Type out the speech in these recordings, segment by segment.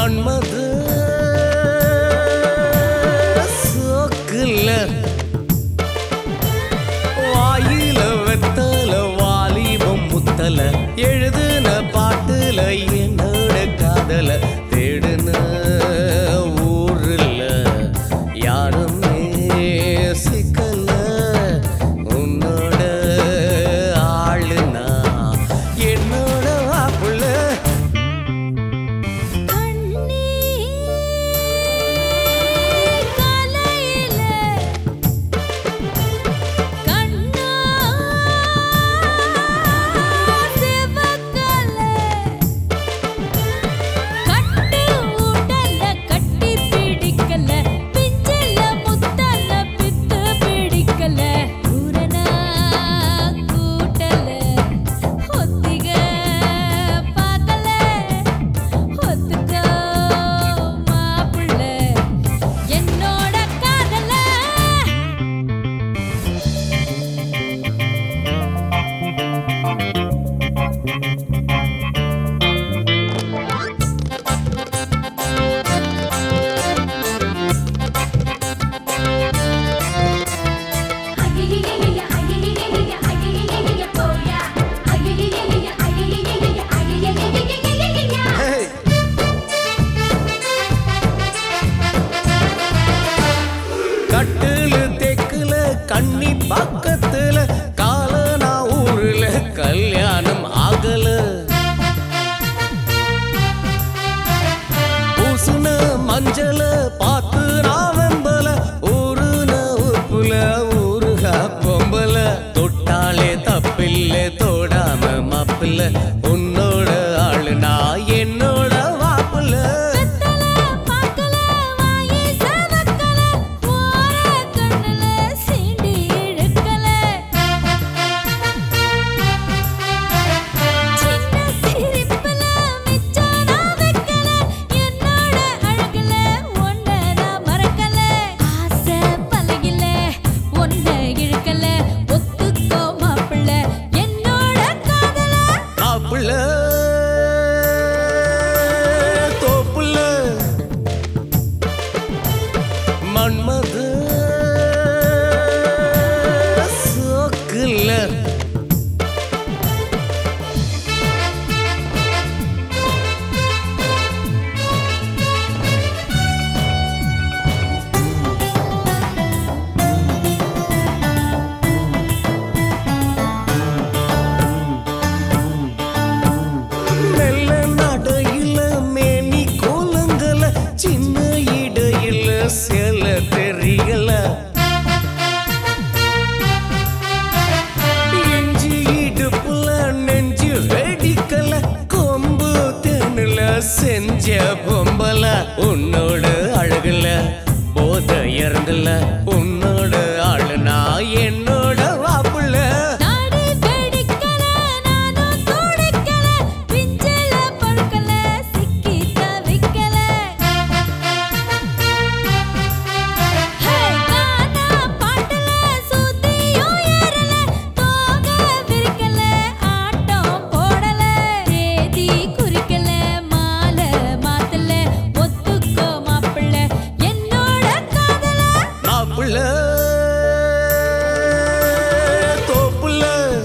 மன்மது சோக்குல வாயில வெத்தல வாலிபம் முத்தல எழுதுன பாட்டுல என்னோட காதல தேடுன ஊருல யாருமே சிக்கல உன்னோட ஆளுனா என்னோட வாப்புள்ள கண்ணே காலையில கண்ணா சிவக்கல கட்டு உடல கட்டி பிடிக்கல பிஞ்சல முத்தல பித்து பிடிக்கல ஊரனா கூட்டல ஒத்திக பார்க்கல ஒத்துக்கோ மாப்பிள்ள என்னோட காதல Hey! கட்டுல தெக்குல கண்ணி பக்கத்துல காலனா ஊருல கல்யாணம் ஆகல பூசுன மஞ்சள பார்த்து நான் வெம்பல ஊருன உப்புல ஊருகா பொம்பல தொட்டாலே தப்பில்ல தோடாம மாப்பிள்ள உன்னோட ஆளு நான் என்னோட வாப்புல வெத்தல பாக்கல வாயே சவக்கல ஓர கண்ணுல சீண்டி இழுக்கல சின்ன சிரிப்புல மிச்சானா வைக்கல என்னோட அழகுல ஒன்ன நான் மறக்கல ஆசை பழகில ஒன்ன இழுக்கல ஒத்துக்கோ மாப்பிள்ள என்னோட காதல மாப்பிள்ள தோப்புல மன்மது சோக்குல மெல்ல நடையில மேனி கோலங்கல சின்ன இடையில செல தெரியல இஞ்சி இடுப்புல நெஞ்சு வெடிக்கல கொம்பு தென்னுல செஞ்ச பொம்பல உன்னோட அழகுல போத இறங்கல உன்னோட ஆளுனா என்னோட வாப்புல நாடி வெடிக்கல நானும் துடிக்கல பிஞ்சல பழுக்கல சிக்கி தவிக்கல ஹே கானா பாட்டுல சுத்தியும் ஏறல தோக விரிக்கல ஆட்டம் போடல தேதி குறிக்கல மாலை மாத்தல ஒத்துக்கோ மாப்பிள்ள என்னோட காதல மாப்புள்ள தோப்புல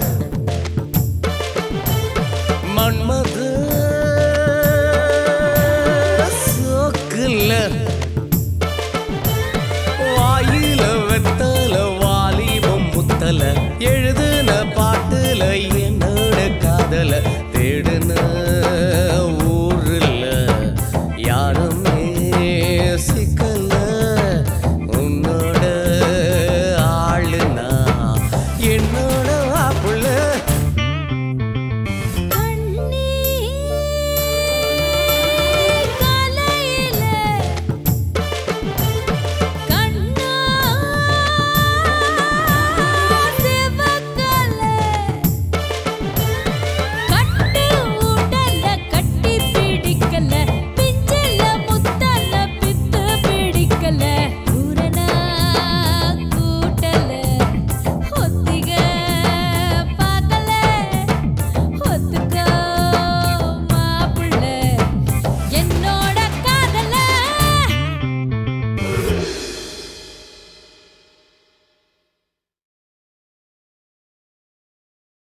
மன்மது சோக்குல வாயில வெத்தல வாலிபம் முத்தல எழுதுன பாட்டுல என்னோட காதல தேடு